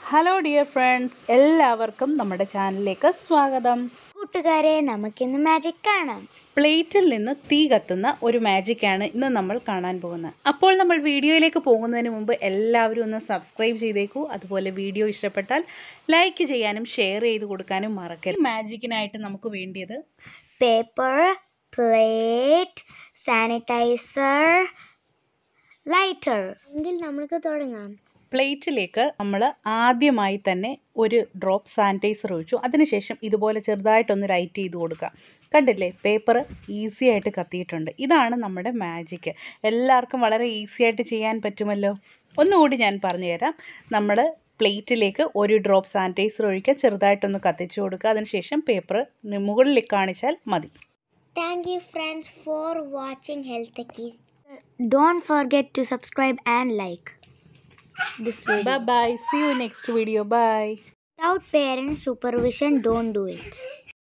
Hello dear friends എല്ലാവർക്കും നമ്മുടെ ചാനലിലേക്ക് സ്വാഗതം കൂട്ടുകാരെ നമുക്കിന്ന് മാജിക് കാണാം പ്ലേറ്റിൽ നിന്ന് തീ കത്തുന്ന ഒരു മാജിക്കാണ് ഇന്ന് നമ്മൾ കാണാൻ പോകുന്നത് അപ്പോൾ നമ്മൾ വീഡിയോയിലേക്ക് പോകുന്നതിന് മുമ്പ് എല്ലാവരും ഒന്ന് സബ്സ്ക്രൈബ് ചെയ്തേക്കൂ അതുപോലെ വീഡിയോ ഇഷ്ടപ്പെട്ടാൽ ലൈക്ക് ചെയ്യാനും ഷെയർ ചെയ്ത് കൊടുക്കാനും മറക്കരുത് മാജിക്കിനായിട്ട് നമുക്ക് വേണ്ടിയത് പേപ്പർ പ്ലേറ്റ് സാനിറ്റൈസർ ലൈറ്റർ എങ്കിൽ നമുക്ക് തുടങ്ങാം പ്ലേറ്റിലേക്ക് നമ്മൾ ആദ്യമായി തന്നെ ഒരു ഡ്രോപ്പ് സാനിറ്റൈസർ ഒഴിച്ചു അതിനുശേഷം ഇതുപോലെ ചെറുതായിട്ടൊന്ന് ലൈറ്റ് ചെയ്ത് കൊടുക്കുക കണ്ടില്ലേ പേപ്പർ ഈസി ആയിട്ട് കത്തിയിട്ടുണ്ട് ഇതാണ് നമ്മുടെ മാജിക്ക് എല്ലാവർക്കും വളരെ ഈസി ആയിട്ട് ചെയ്യാൻ പറ്റുമല്ലോ ഒന്നുകൂടി ഞാൻ പറഞ്ഞു തരാം നമ്മൾ പ്ലേറ്റിലേക്ക് ഒരു ഡ്രോപ്പ് സാനിറ്റൈസർ ഒഴിക്കുക ചെറുതായിട്ടൊന്ന് കത്തിച്ചു കൊടുക്കുക അതിനുശേഷം പേപ്പർ മുകളിൽ കാണിച്ചാൽ മതി thank you friends for watching health key don't forget to subscribe and like this video bye bye see you next video bye Without parent supervision, don't do it.